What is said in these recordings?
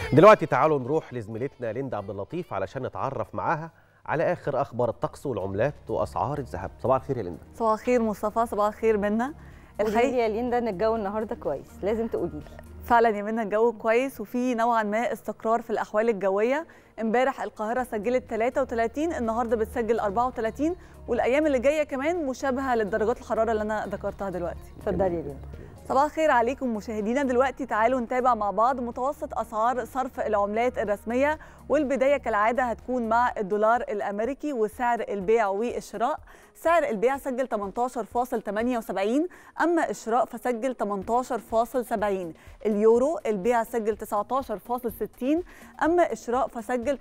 دلوقتي تعالوا نروح لزميلتنا ليندا عبد اللطيف علشان نتعرف معاها على اخر اخبار الطقس والعملات واسعار الذهب صباح الخير يا ليندا صباح الخير مصطفى صباح الخير منا قولي لي الحقيقه يا ليندا ان الجو النهارده كويس لازم تقولي لي فعلا يا منا الجو كويس وفي نوعا ما استقرار في الاحوال الجويه امبارح القاهره سجلت 33 النهارده بتسجل 34 والايام اللي جايه كمان مشابهه للدرجات الحراره اللي انا ذكرتها دلوقتي اتفضلي يا ليندا صباح الخير عليكم مشاهدينا دلوقتي تعالوا نتابع مع بعض متوسط اسعار صرف العملات الرسميه والبدايه كالعاده هتكون مع الدولار الامريكي وسعر البيع والشراء سعر البيع سجل 18.78 اما الشراء فسجل 18.70 اليورو البيع سجل 19.60 اما الشراء فسجل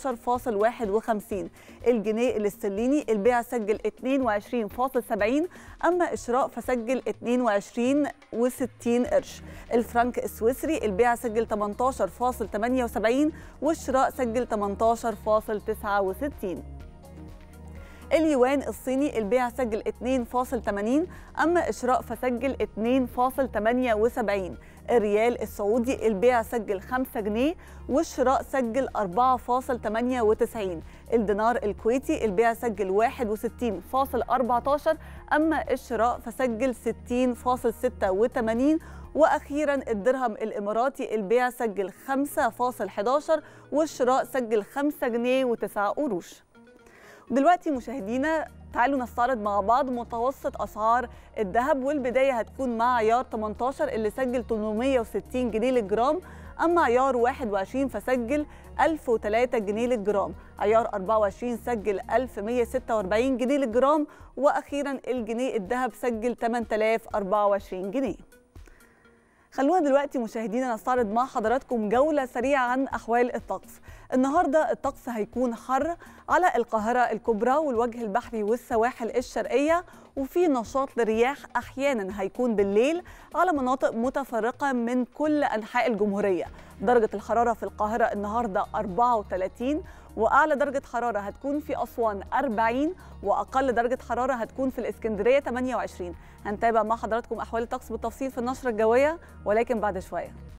19.51 الجنيه الاسترليني البيع سجل 22.70 اما الشراء فسجل 22 و60 قرش الفرنك السويسري البيع سجل 18.78 والشراء سجل 18.69 اليوان الصيني البيع سجل 2.80 أما الشراء فسجل 2.78 الريال السعودي البيع سجل 5 جنيه والشراء سجل 4.98 الدينار الكويتي البيع سجل 61.14 أما الشراء فسجل 60.86 واخيرا الدرهم الاماراتي البيع سجل 5.11 والشراء سجل 5 جنيه و9 قروش دلوقتي مشاهدينا تعالوا نستعرض مع بعض متوسط اسعار الذهب والبدايه هتكون مع عيار 18 اللي سجل 860 جنيه للجرام اما عيار 21 فسجل 1003 جنيه للجرام عيار 24 سجل 1146 جنيه للجرام واخيرا الجنيه الذهب سجل 8024 جنيه خلونا دلوقتي مشاهدينا نستعرض مع حضراتكم جولة سريعة عن أحوال الطقس النهاردة الطقس هيكون حر على القاهرة الكبرى والوجه البحري والسواحل الشرقية وفي نشاط للرياح أحيانا هيكون بالليل على مناطق متفرقة من كل أنحاء الجمهورية درجة الحرارة في القاهرة النهاردة 34 وأعلى درجة حرارة هتكون في أسوان 40 وأقل درجة حرارة هتكون في الإسكندرية 28 هنتابع مع حضراتكم أحوال الطقس بالتفصيل في النشرة الجوية ولكن بعد شوية